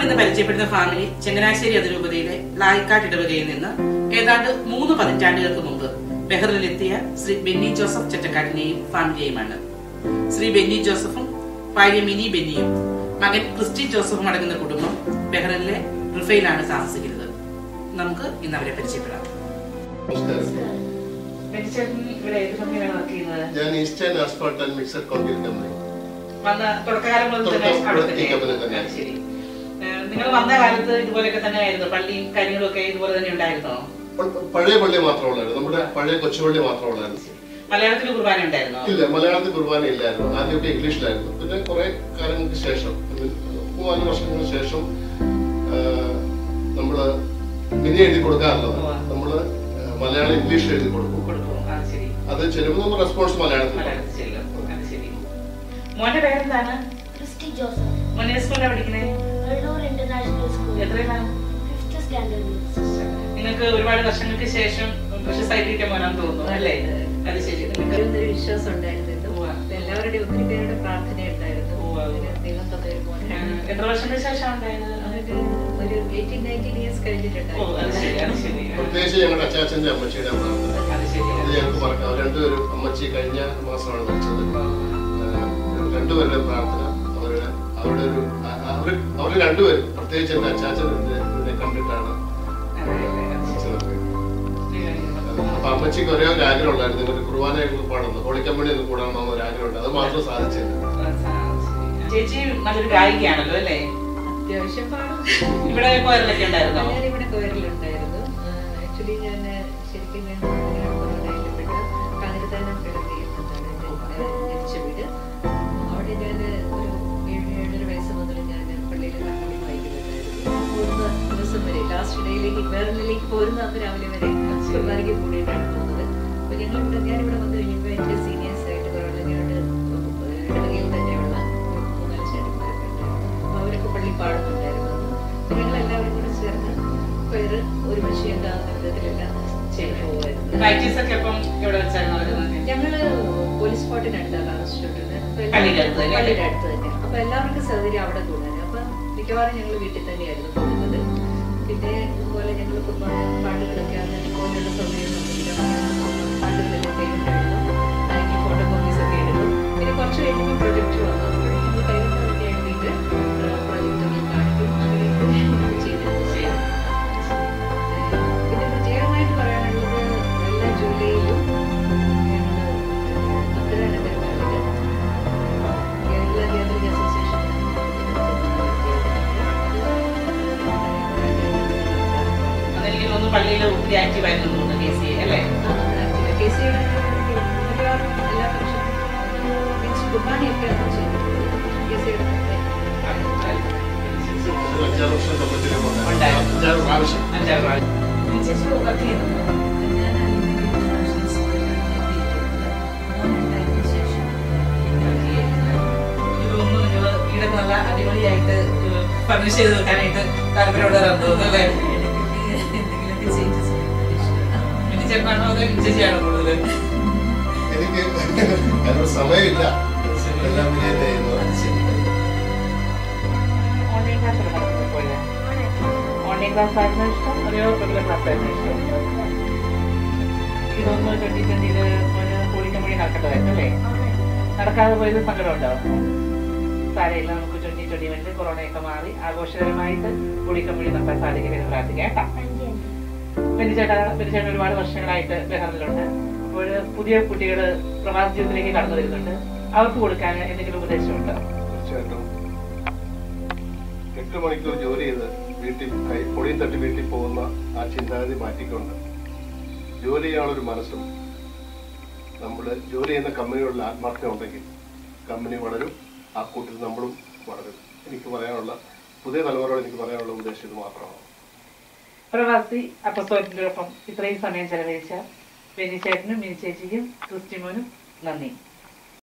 ഇന്ന് പരിചയപ്പെടുന്ന ഫാമിലി ചങ്ങനാശ്ശേരി അതിരൂപതയിലെ ലായിക്കാട്ട് ഇടവകയിൽ നിന്ന് ഏതാണ്ട് മൂന്ന് പതിറ്റാണ്ടുകൾക്ക് മുമ്പ് ബെഹ്റിലെത്തിയ ശ്രീ ബെന്നി ജോസഫ് ചെറ്റക്കാട്ടിനെയും ഫാമിലിയെയുമാണ് ശ്രീ ബെന്നി ജോസഫും ഭാര്യ മിനി ബെന്നിയും മകൻ ക്രിസ്റ്റി ജോസഫും അടങ്ങുന്ന കുടുംബം ബെഹ്റിനിലെ റിഫയിലാണ് താമസിക്കുന്നത് നമുക്ക് ഇന്ന് അവരെ പരിചയപ്പെടാം ഇവിടെ ഏത് കമ്പനിയാണ് വർക്ക് ചെയ്യുന്നത് ഞാൻ eastern asphalt and mixed concrete company വന്ന തുടക്കകാലം മുതൽ തന്നെ തുടക്കം- അവിടെ തുടക്കം ഈ കമ്പനി തന്നെ. ആ, ശരി നിങ്ങൾ വന്ന കാലത്ത് ഇതുപോലെയൊക്കെ തന്നെ ആയിരുന്നു പള്ളിയും കാര്യങ്ങളും ഒക്കെ ഇതുപോലെ തന്നെ ഉണ്ടായിരുന്നോ പ- പഴയ പള്ളി മാത്രമുള്ളായിരുന്നു നമ്മുടെ പഴയ കൊച്ചുപള്ളി മാത്രമുള്ളായിരുന്നു മലയാളത്തിൽ കുർബാന ഉണ്ടായിരുന്നോ ഇല്ല മലയാളത്തിൽ കുർബാന ഇല്ലായിരുന്നു ആദ്യമൊക്കെ ഇംഗ്ലീഷിലായിരുന്നു പിന്നെ കുറെ കാലങ്ങൾക്ക് ശേഷം ഒരു മൂന്നാല് വർഷങ്ങൾക്ക് ശേഷം ആ, നമ്മള് മിനി എഴുതി കൊടുക്കാറുള്ളത് ഉവ്വ. നമ്മള് ആ, മലയാളം ഇംഗ്ലീഷ് എഴുതി കൊടുക്കും കൊടുക്കും ആ ശരി അത് ചിലപ്പോൾ നമ്മൾ റെസ്പോൺസ് മലയാളത്തിൽ പറയും. മലയാളത്തിൽ ചെല്ലും അത് ശരി മോന്റെ പേരെന്താണ് ക്രിസ്റ്റി ജോസഫ് മോനെ സ്കൂളിലാണ് പഠിക്കുന്നത് വെള്ളൂർ ഇന്റർനാഷണൽ സ്കൂൾ എത്രയാണ് ഫിഫ്ത്ത് സ്റ്റാൻഡേർഡ് നിങ്ങൾക്ക് ഒരുപാട് വർഷങ്ങൾക്ക് ശേഷം പ്രശസ്തായിരിക്കാൻ മോനാന്ന് തോന്നുന്നു അല്ലേ അത് ശരി നിങ്ങൾക്ക് ഒരു വിശ്വാസം ഉണ്ടായിരുന്നു ഉവ്വ. എല്ലാവരുടെയും ഒത്തിരി പേരുടെ പ്രാർത്ഥന ഉണ്ടായിരുന്നു ഉവ്വ. അങ്ങനെ ദൈവം തന്നൊരു ആ, മോനാണ് എത്ര വർഷങ്ങൾക്ക് ശേഷം ഉണ്ടായത് അതൊരു ഒരു എയ്റ്റീൻ നയൻറ്റീൻ ഇയേഴ്സ് ഓ അത് ശരി കഴിഞ്ഞിട്ടുണ്ടായിരുന്നു അത് ശരി ആ, പ്രത്യേകിച്ച് ഞങ്ങളുടെ അച്ചാച്ചന്റെ അമ്മച്ചിയുടെ പ്രാർത്ഥന അത് ശരി ഇത് ഞങ്ങൾക്ക് മറക്കാം അവർ രണ്ടുപേരും അമ്മച്ചി കഴിഞ്ഞ മാസമാണ് മരിച്ചത് ആഹ് രണ്ടുപേരുടെ പ്രാർത്ഥന അവരുടെ അവരുടെ ഒരു അ- അവർ അവർ രണ്ടുപേരും പ്രത്യേകിച്ച് എന്റെ അച്ചാച്ചൻ എന്നെ എന്നെ കണ്ടിട്ടാണ് മരിച്ചത്. അപ്പൊ അമ്മച്ചിക്ക് ഒരേ ഒരു ആഗ്രഹം ഉണ്ടായിരുന്നു ഇവര് കുർബാനയൊക്കെ പാടുന്നു ഹോളിക്കമ്പനി ഒന്ന് കൂടാമെന്ന് ഒരു ആഗ്രഹം ഉണ്ട് അത് മാത്രം സാധിച്ചില്ല ചേച്ചി നല്ലൊരു ഗായികയാണല്ലോ അല്ലേ അത്യാവശ്യം പാടും ഇവിടെ കോരലൊക്കെ ഉണ്ടായിരുന്നോ ഞാൻ ഇവിടെ കോയറിലുണ്ടായിരുന്നു ആക്ച്വലി ഞാൻ ശരിക്കും ഞാൻ കൊറോണയിൽപ്പെട്ട് കാഞ്ഞിരത്താനം കിടന്നിരുന്നതാണ് എൻ്റെ ജനിച്ച വീട് അവിടെ ഞാൻ ഒരു ഏഴ് ഏഴര വയസ്സ് മുതൽ ഞാൻ പള്ളിയിൽ കർമ്മം വായിക്കുന്നുണ്ടായിരുന്നു പോകുന്ന ദിവസം വരെ ലാസ്റ്റ് ഡേയിലേക്ക് വേറെന്നിലേക്ക് പോരുന്ന അന്ന് രാവിലെ വരെ കുർബാനയ്ക്ക് കൂടിയിട്ടാണ് പോകുന്നത് അപ്പോൾ ഞങ്ങളിവിടെ ഞാനിവിടെ വന്നു കഴിഞ്ഞപ്പോൾ എൻ്റെ സീനിയേഴ്സ് ആയിട്ട് കൊറോണയോട് ഇടവകയിൽ തന്നെയുള്ള മൂന്നാല് ചേട്ടന്മാരൊക്കെ ഉണ്ടായിരുന്നു അപ്പോൾ അവരൊക്കെ പള്ളി പാടുന്നുണ്ടായിരുന്നു അപ്പോൾ ഞങ്ങളെല്ലാവരും കൂടെ ചേർന്ന് പേര് ഒരു വിഷയമുണ്ടാകുന്ന വിധത്തിലെല്ലാം ചെയ്തു പോകുമായിരുന്നു പ്രാക്ടീസ് ഒക്കെ അപ്പം ഇവിടെ വെച്ചായിരുന്നു വരുന്നത് ഞങ്ങള് പോലീസ് സ്പോട്ടിനടുത്താണ് താമസിച്ചിട്ടുണ്ട് അപ്പൊ എല്ലാ- പള്ളിയുടെ അടുത്ത് തന്നെ? പള്ളിയുടെ അടുത്ത് തന്നെ അപ്പൊ എല്ലാവർക്കും സൗകര്യം അവിടെ കൂടാൻ അപ്പൊ മിക്കവാറും ഞങ്ങൾ വീട്ടിൽ തന്നെയായിരുന്നു പോകുന്നത് പിന്നെ ഇതുപോലെ ഞങ്ങൾ പാട്ടുകളൊക്കെ അന്ന് ഫോണിലുള്ള സൗകര്യം ഒന്നുമില്ല പാട്ടുകളൊക്കെ ഉണ്ടായിരുന്നു അതിന് ഫോട്ടോ കോപ്പീസ് ഒക്കെ എടുക്കും പിന്നെ കുറച്ച് കഴിയുമ്പോൾ പ്രൊജക്ട് വന്നു അപ്പോൾ ഞങ്ങൾ കൈകൊണ്ടൊക്കെ എഴുതിയിട്ട് പ്രൊജക്റ്റുകൾ കാണിക്കും അങ്ങനെയൊക്കെ ഞങ്ങൾ ചെയ്തിരുന്നു പിന്നെ പ്രത്യേകമായിട്ട് പറയാനുള്ളത് എല്ലാ ജൂലൈയിലും ഞങ്ങൾ അക്കരാണ് പെരുന്നാളില് കേരള കേന്ദ്രീയ അസോസിയേഷൻ അന്ന് എനിക്ക് തോന്നുന്നു പള്ളിയിൽ ഒത്തിരി ആക്റ്റീവ് ആയിരുന്നു തോന്നുന്നു കെ സി അല്ലേ കെ സി മിക്കവാറും എല്ലാ ഫംഗ്ഷനും മീൻസ് കുർബാനയൊക്കെ ആണ് ചെയ്തിട്ടുള്ളത് കെ സിയുടെ ഒരു അഞ്ചാറ് വർഷം കമ്പനിയിൽ ഉണ്ടായിരുന്നു. അഞ്ചാറ് പ്രാവശ്യം അഞ്ചാറ് പ്രാവശ്യം ചേച്ചി വർക്ക് ചെയ്യുന്നുണ്ടോ ഞാൻ ഇന്റർനാഷണൽ സ്കൂളിലാണ് മോനുണ്ടായതിനു ശേഷം ഇതൊന്നും നിങ്ങള് വീടൊക്കെ നല്ല അടിപൊളിയായിട്ട് ഫർണിഷ് ചെയ്ത് വെക്കാനായിട്ട് താല്പര്യമുള്ളവരാണെന്ന് തോന്നുന്നു അല്ലേ എന്തെങ്കിലുമൊക്കെ ചേഞ്ചസ് ഇഷ്ടമാണ് മിനി ചേട്ടനാണോ അതോ ചേച്ചിയാണോ കൂടുതൽ എനിക്ക് അതിനൊരു സമയമില്ല എല്ലാം വിജയത്തെ ചെയ്യുന്നത് ഓൺലൈൻ ക്ലാസ് നടത്തുന്നത് ഓൺലൈൻ ക്ലാസ് ആയിരുന്നു ഇഷ്ടം അതോ റെഗുലർ ക്ലാസ് ആയിരുന്നു ഇഷ്ടം ഇതൊന്ന് ട്വന്റി ട്വന്റിയിൽ ഒരു കൂടിക്കമ്പടി നടക്കേണ്ടതായിരുന്നു അല്ലേ നടക്കാതെ പോയത് സങ്കടമുണ്ടോ സാരയില്ല നമുക്ക് ട്വന്റി ട്വന്റി വന്നിട്ട് കൊറോണയൊക്കെ മാറി ആഘോഷകരമായിട്ട് കൂടിക്കമ്പടി നടത്താൻ സാധിക്കട്ടെ പ്രാർത്ഥിക്കാം കേട്ടോ പിന്നെ ചേട്ടാ പിന്നെ ചേട്ടൻ ഒരുപാട് വർഷങ്ങളായിട്ട് ബഹറിലുണ്ട് അപ്പോൾ പുതിയ കുട്ടികൾ പ്രവാസ ജീവിതത്തിലേക്ക് കടന്നു വരുന്നുണ്ട് അവർക്ക് കൊടുക്കാൻ എന്തെങ്കിലും ഉപദേശമുണ്ടോ തീർച്ചയായിട്ടും എട്ട് മണിക്കൂർ ജോലി ചെയ്ത് വീട്ടിൽ കൈ പൊടിയും തട്ടി വീട്ടിൽ പോകുന്ന ആ ചിന്താഗതി മാറ്റിക്കൊണ്ട് ജോലി ചെയ്യാനുള്ളൊരു മനസ്സും നമ്മൾ ജോലി ചെയ്യുന്ന കമ്പനികളിൽ ആത്മാർത്ഥത ഉണ്ടെങ്കിൽ കമ്പനി വളരും ആ കൂട്ടത്തിൽ നമ്മളും വളരും എനിക്ക് പറയാനുള്ള പുതിയ തലമുറയോട് എനിക്ക് പറയാനുള്ള ഉദ്ദേശം ഇത് മാത്രമാണ് പ്രവാസി അപ്പസ്തോലിന്റെ ഒപ്പം ഇത്രയും സമയം ചെലവഴിച്ച ബെനി ചേട്ടനും മിനി ചേച്ചിക്കും ക്രിസ്റ്റിമോനും നന്ദി